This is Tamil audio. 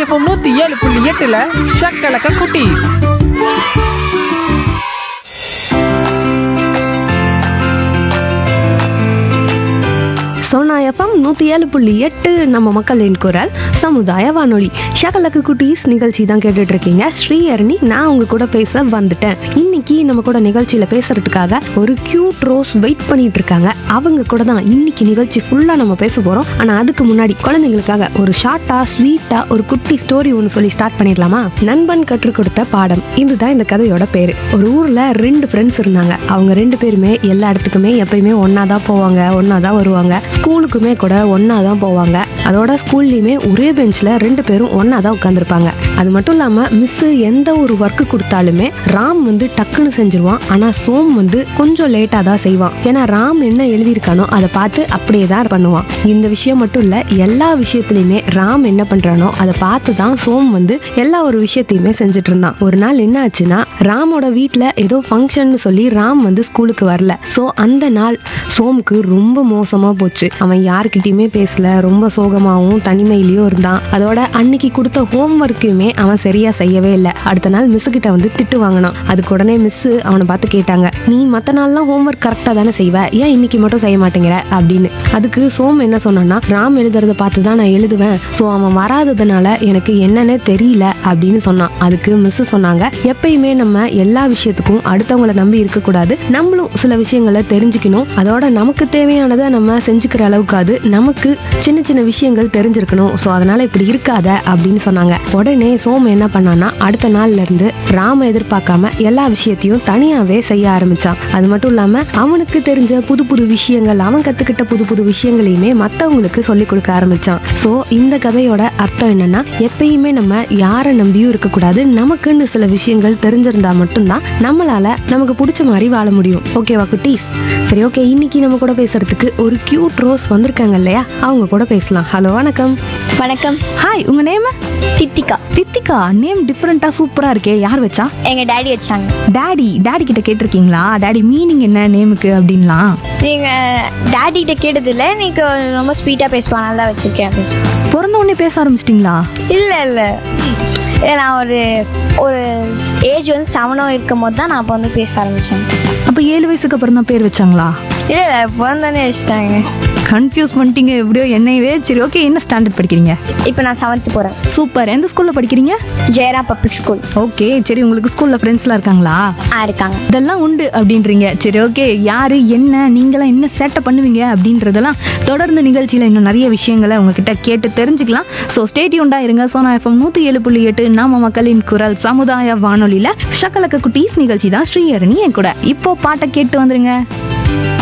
எஃப்எம் நூத்தி ஏழு புள்ளி எட்டுல ஷக்கலக்க குட்டி சோனா எஃப்எம் நூற்றி ஏழு புள்ளி எட்டு நம்ம மக்களின் குரல் சமுதாய வானொலி ஷகலக்கு குட்டீஸ் நிகழ்ச்சி தான் கேட்டுட்டு இருக்கீங்க ஸ்ரீஹரணி நான் உங்க கூட பேச வந்துட்டேன் இன்னைக்கு நம்ம கூட நிகழ்ச்சியில பேசுறதுக்காக ஒரு கியூட் ரோஸ் வெயிட் பண்ணிட்டு இருக்காங்க அவங்க கூட தான் இன்னைக்கு நிகழ்ச்சி ஃபுல்லா நம்ம பேச போறோம் ஆனா அதுக்கு முன்னாடி குழந்தைங்களுக்காக ஒரு ஷார்ட்டா ஸ்வீட்டா ஒரு குட்டி ஸ்டோரி ஒன்று சொல்லி ஸ்டார்ட் பண்ணிடலாமா நண்பன் கற்றுக் கொடுத்த பாடம் இதுதான் இந்த கதையோட பேரு ஒரு ஊர்ல ரெண்டு ஃப்ரெண்ட்ஸ் இருந்தாங்க அவங்க ரெண்டு பேருமே எல்லா இடத்துக்குமே எப்பயுமே ஒன்னா தான் போவாங்க ஒன்னா தான் வருவாங்க ஸ்கூலுக்குமே கூட ஒன்னா தான் போவாங்க அதோட ஸ்கூல்லையுமே ஒரே பெஞ்சில் ரெண்டு பேரும் ஒன்னா தான் உட்காந்துருப்பாங்க அது மட்டும் இல்லாம மிஸ் எந்த ஒரு ஒர்க் கொடுத்தாலுமே ராம் வந்து டக்குன்னு செஞ்சிருவான் ஆனா சோம் வந்து கொஞ்சம் லேட்டா தான் செய்வான் ஏன்னா ராம் என்ன எழுதியிருக்கானோ அதை பார்த்து அப்படியே தான் பண்ணுவான் இந்த விஷயம் மட்டும் இல்ல எல்லா விஷயத்துலயுமே ராம் என்ன பண்றானோ அதை பார்த்து தான் சோம் வந்து எல்லா ஒரு விஷயத்தையுமே செஞ்சுட்டு இருந்தான் ஒரு நாள் என்ன ஆச்சுன்னா ராமோட வீட்ல ஏதோ ஃபங்க்ஷன் சொல்லி ராம் வந்து ஸ்கூலுக்கு வரல ஸோ அந்த நாள் சோமுக்கு ரொம்ப மோசமா போச்சு அவன் யார்கிட்டயுமே பேசல ரொம்ப சோகமாவும் தனிமையிலயும் இருந்தான் அதோட அன்னைக்கு கொடுத்த ஹோம் ஒர்க்கையுமே அவன் சரியா செய்யவே இல்லை அடுத்த நாள் மிஸ் கிட்ட வந்து திட்டு வாங்கினான் அதுக்கு உடனே மிஸ் அவனை பார்த்து கேட்டாங்க நீ மத்த நாள்லாம் ஹோம் ஒர்க் கரெக்டா தானே செய்வ ஏன் இன்னைக்கு மட்டும் செய்ய மாட்டேங்கிற அப்படின்னு அதுக்கு சோம் என்ன சொன்னான்னா ராம் எழுதுறத பார்த்து தான் நான் எழுதுவேன் ஸோ அவன் வராததுனால எனக்கு என்னன்னே தெரியல அப்படின்னு சொன்னான் அதுக்கு மிஸ் சொன்னாங்க எப்பயுமே நம்ம எல்லா விஷயத்துக்கும் அடுத்தவங்கள நம்பி இருக்கக்கூடாது நம்மளும் சில விஷயங்களை தெரிஞ்சுக்கணும் அதோட நமக்கு தேவையானதை நம்ம செஞ்சுக்கிற அளவுக்கு அது நமக்கு சின்ன சின்ன விஷயங்கள் தெரிஞ்சிருக்கணும் ஸோ அதனால இப்படி இருக்காத அப்படின்னு சொன்னாங்க உடனே சோம் என்ன பண்ணான்னா அடுத்த நாள்ல இருந்து ராம எதிர்பார்க்காம எல்லா விஷயத்தையும் தனியாவே செய்ய ஆரம்பிச்சான் அது மட்டும் இல்லாம அவனுக்கு தெரிஞ்ச புது புது விஷயங்கள் அவன் கத்துக்கிட்ட புது புது விஷயங்களையுமே மத்தவங்களுக்கு சொல்லி கொடுக்க ஆரம்பிச்சான் ஸோ இந்த கதையோட அர்த்தம் என்னன்னா எப்பயுமே நம்ம யாரை நம்பியும் இருக்கக்கூடாது நமக்குன்னு சில விஷயங்கள் தெரிஞ்சிருந்தா மட்டும்தான் நம்மளால நமக்கு பிடிச்ச மாதிரி வாழ முடியும் ஓகேவா குட்டீஸ் சரி ஓகே இன்னைக்கு நம்ம கூட பேசுறதுக்கு ஒரு கியூட் ரோஸ் வந்திருக்காங்க இல்லையா அவங்க கூட பேசலாம் ஹலோ வணக்கம் வணக்கம் ஹாய் உங்க நேம் தித்திகா தித்திகா நேம் டிஃப்ரெண்டா சூப்பரா இருக்கே யார் வச்சா எங்க டாடி வச்சாங்க டாடி டாடி கிட்ட கேட்டிருக்கீங்களா டாடி மீனிங் என்ன நேமுக்கு அப்படின்லாம் நீங்க டாடி கிட்ட கேட்டதில்ல நீங்க ரொம்ப ஸ்வீட்டா பேசுவாங்க தான் வச்சிருக்கேன் அப்படின்னு. பிறந்த உடனே பேச ஆரம்பிச்சிட்டிங்களா இல்ல இல்ல இல்ல, நான் ஒரு ஒரு ஏஜ் வந்து செவனோ இருக்கும் போது தான் நான் அப்போ வந்து பேச ஆரம்பிச்சேன் அப்ப ஏழு வயசுக்கு அப்புறம் தான் பேர் வச்சாங்களா இல்ல இல்ல பிறந்தோடனே வச்சுட்டாங்க கன்ஃபியூஸ் பண்ணிட்டீங்க எப்படியோ என்னையவே சரி ஓகே என்ன ஸ்டாண்டர்ட் படிக்கிறீங்க இப்போ நான் செவன்த் போறேன் சூப்பர் எந்த ஸ்கூல்ல படிக்கிறீங்க ஜெயரா பப்ளிக் ஸ்கூல் ஓகே சரி உங்களுக்கு ஸ்கூல்ல ஃப்ரெண்ட்ஸ்லாம் இருக்காங்களா ஆ இருக்காங்க இதெல்லாம் உண்டு அப்படின்றீங்க சரி ஓகே யாரு என்ன நீங்களாம் என்ன சேட்டை பண்ணுவீங்க அப்படின்றதெல்லாம் தொடர்ந்து நிகழ்ச்சியில் இன்னும் நிறைய விஷயங்களை உங்ககிட்ட கேட்டு தெரிஞ்சுக்கலாம் ஸோ ஸ்டேட்யூண்டா இருங்க சோனா எஃப்எம் நூற்றி ஏழு புள்ளி எட்டு நாம மக்களின் குரல் சமுதாய வானொலியில் ஷக்கலக்க குட்டீஸ் நிகழ்ச்சி தான் ஸ்ரீஹரணி என் கூட இப்போ பாட்டை கேட்டு வந்துருங்க